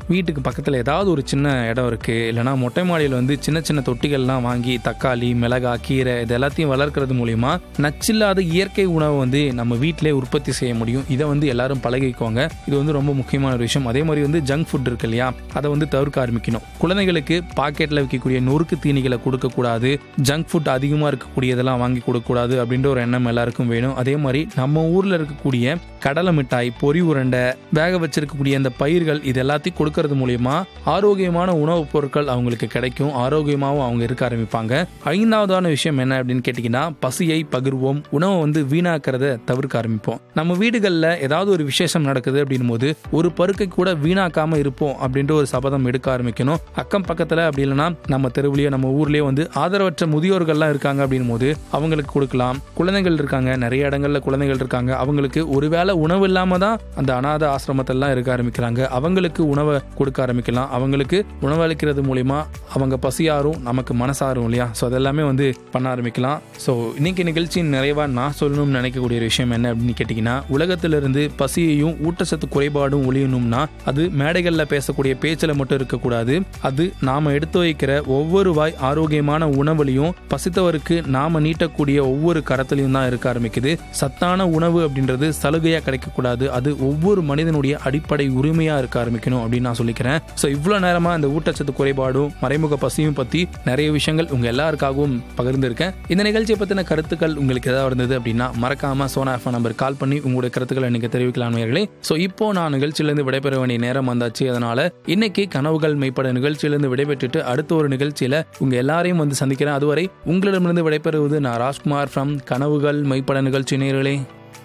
வீட்டுக்கு பக்கத்தில் ஏதாவது ஒரு சின்ன இடம் இருக்குது இல்லைனா மொட்டை மாடியில் வந்து சின்ன சின்ன தொட்டிகள்லாம் வாங்கி தக்காளி மிளகா கீரை இது எல்லாத்தையும் வளர்க்கறது மூலிமா நச்சில்லாத இயற்கை உணவை வந்து நம்ம வீட்டிலே உற்பத்தி செய்ய முடியும் இதை வந்து எல்லாரும் பழகிக்கோங்க இது வந்து ரொம்ப முக்கியமான ஒரு விஷயம் அதே மாதிரி வந்து ஜங்க் ஃபுட் இருக்கு இல்லையா அதை வந்து தவிர்க்க ஆரம்பிக்கணும் குழந்தைகளுக்கு பாக்கெட்டில் விற்கக்கூடிய நொறுக்கு தீனிகளை கொடுக்கக்கூடாது ஜங்க் ஃபுட் அதிகமாக இருக்கக்கூடியதெல்லாம் வாங்கி கொடுக்கக்கூடாது அப்படின்ற ஒரு எண்ணம் எல்லாருக்கும் வேணும் அதே மாதிரி நம்ம ஊரில் இருக்கக்கூடிய கடலை மிட்டாய் பொரி உருண்டை வேக வச்சிருக்கக்கூடிய அந்த பயிர்கள் இது எல்லாத்தையும் கொடுக்கறது மூலியமா ஆரோக்கியமான உணவுப் பொருட்கள் அவங்களுக்கு கிடைக்கும் ஆரோக்கியமாகவும் அவங்க இருக்க ஆரம்பிப்பாங்க ஐந்தாவதான விஷயம் என்ன அப்படின்னு கேட்டிங்கன்னா பசியை பகிர்வோம் உணவை வந்து வீணாக்கிறத தவிர்க்க ஆரம்பிப்போம் நம்ம வீடுகளில் ஏதாவது ஒரு விசேஷம் நடக்குது அப்படின்னும் போது ஒரு பருக்கை கூட வீணாக்காம இருப்போம் அப்படின்ற ஒரு சபதம் எடுக்க ஆரம்பிக்கணும் அக்கம் பக்கத்தில் அப்படி இல்லைன்னா நம்ம தெருவுலயோ நம்ம ஊர்லயோ வந்து ஆதரவற்ற முதியோர்கள்லாம் இருக்காங்க அப்படின்னும் போது அவங்களுக்கு கொடுக்கலாம் குழந்தைகள் இருக்காங்க நிறைய இடங்கள்ல குழந்தைகள் இருக்காங்க அவங்களுக்கு ஒருவேளை உணவு இல்லாம தான் அந்த அனாத ஆசிரமத்தெல்லாம் இருக்க ஆரம்பிக்கிறாங்க அவங்களுக்கு உணவை கொடுக்க ஆரம்பிக்கலாம் அவங்களுக்கு உணவு அளிக்கிறது மூலியமா அவங்க பசியாரும் நமக்கு மனசாரும் இல்லையா ஸோ அதெல்லாமே வந்து பண்ண ஆரம்பிக்கலாம் ஸோ இன்னைக்கு நிகழ்ச்சியின் நிறைவா நான் சொல்லணும்னு நினைக்கக்கூடிய ஒரு விஷயம் என்ன அப்படின்னு கேட்டிங்கன்னா உலகத்திலிருந்து பசியையும் ஊட்டச்சத்து குறைபாடும் ஒழியணும்னா அது மேடைகளில் பேசக்கூடிய பேச்சில் மட்டும் இருக்கக்கூடாது அது நாம எடுத்து வைக்கிற ஒவ்வொரு வாய் ஆரோக்கியமான உணவுலையும் பசித்தவருக்கு நாம நீட்டக்கூடிய ஒவ்வொரு கரத்திலையும் தான் இருக்க ஆரம்பிக்குது சத்தான உணவு அப்படின்றது சலுகையா கிடைக்கக்கூடாது அது ஒவ்வொரு மனிதனுடைய அடிப்படை உரிமையா இருக்க ஆரம்பிக்கணும் அப்படின்னு நான் சொல்லிக்கிறேன் ஸோ இவ்வளோ நேரமா இந்த ஊட்டச்சத்து குறைபாடும் மறைமுக பசியும் பத்தி நிறைய விஷயங்கள் உங்க எல்லாருக்காகவும் பகிர்ந்திருக்கேன் இந்த நிகழ்ச்சியை பத்தின கருத்துக்கள் உங்களுக்கு ஏதாவது இருந்தது அப்படின்னா மறக்காம சோனா எஃப்எம் நம்பர் கால் பண்ணி உங்களுடைய கருத்துக்களை நீங்க தெரிவிக்கலாம் நேயர்களே ஸோ இப்போ நான் நிகழ்ச்சியிலிருந்து விடைபெற வேண்டிய நேரம் வந்தாச்சு அதனால இன்னைக்கு கனவுகள் மெய்ப்பட நிகழ்ச்சியிலிருந்து விடைபெற்றுட்டு அடுத்த ஒரு நிகழ்ச்சியில உங்க எல்லாரையும் வந்து சந்திக்கிறேன் அதுவரை உங்களிடமிருந்து விடைபெறுவது நான் ராஜ்குமார் ஃப்ரம் கனவுகள் மெய்ப்பட நிகழ்ச்சி நேயர்களே